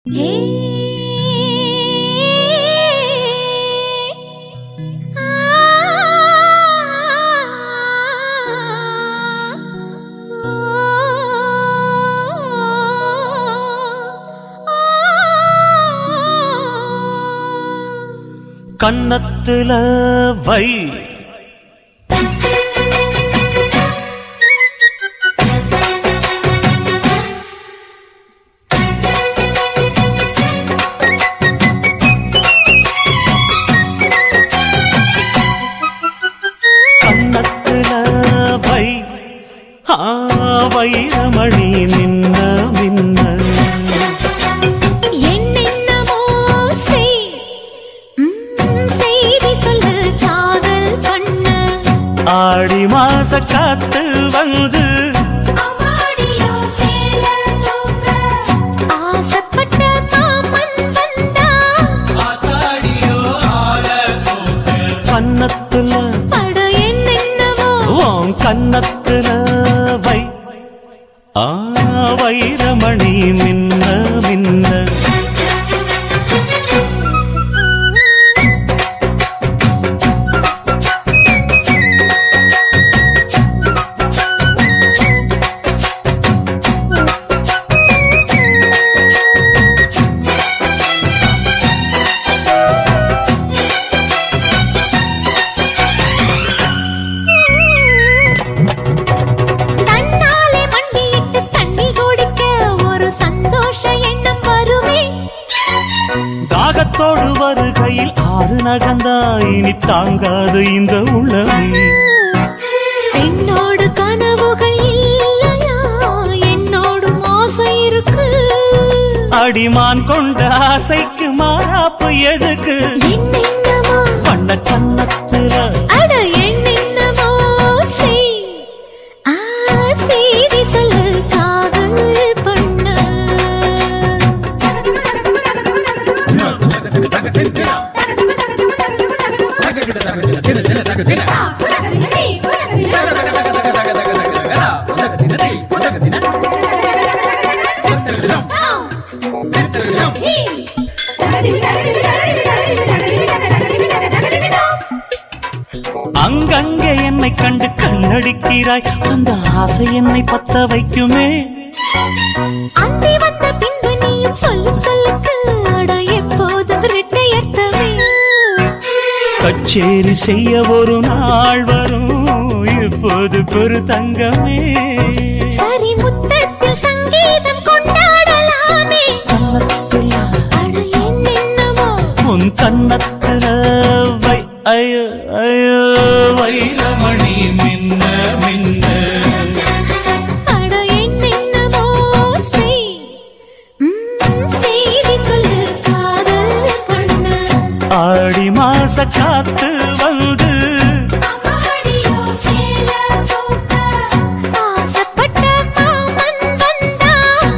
கன்னத்துல வை கன்னத்துல வை ஆ வைரமணி நின்ன மின்ன என்னென்னமோ செய் ம், செய்தி சொல்லு காதல் பண்ண ஆடி மாச காத்து வந்து ஆசைப்பட்ட மாமன் வந்தா கன்னத்துல பட என்னென்னவோ உன் கன்னத்துல வை ஆ வைரமணி மின்ன மின்ன தன்னாலே மண்டியிட்டு தண்ணி குடிக்க ஒரு சந்தோஷ எண்ணம் வருமே தாகத்தோடு வருகையில் ஆறு நகந்தா இனி தாங்காது இந்த உளமே பெண்ணோடு கனவுகள் இல்லையா என்னோடும் ஆசை இருக்கு அடிமான் கொண்ட ஆசைக்கு மாறாப்பு எதுக்கு என்னென்னவோ பண்ண கன்னத்துல அட என்னென்னவோ செய் ஆ செய்தி சொல்லு காதல் பண்ண அங்கங்கே என்னை கண்டு கண்ணடிக்கிறாய் அந்த ஆசை என்னை பத்த வைக்குமே அந்தி வந்த பின்பு நீயும் சொல்லும் சொல்லுக்கு அட எப்போதும் இரட்டையர்த்தமே கச்சேரி செய்ய ஒரு நாள் வரும் இப்போது பெரு தங்கமே சரி முத்தத்தில் சங்கீதம் கொண்டாடலாமே கன்னத்துல அட என்னென்னவோ உன் கன்னத்துல வை ஐயோ ஐயோ வைரமணி மின்ன மின்ன அட என்னென்னவோ செய் ம், செய்தி சொல்லு காதல் பண்ண ஆடி மாச காத்து வந்து ஆசைப்பட்ட மாமன் வந்தா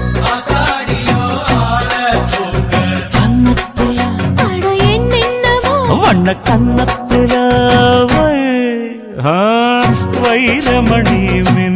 கன்னத்துல அட என்னென்னவோ வண்ண கன்னத்துல வை ஆ, வைரமணி மின்ன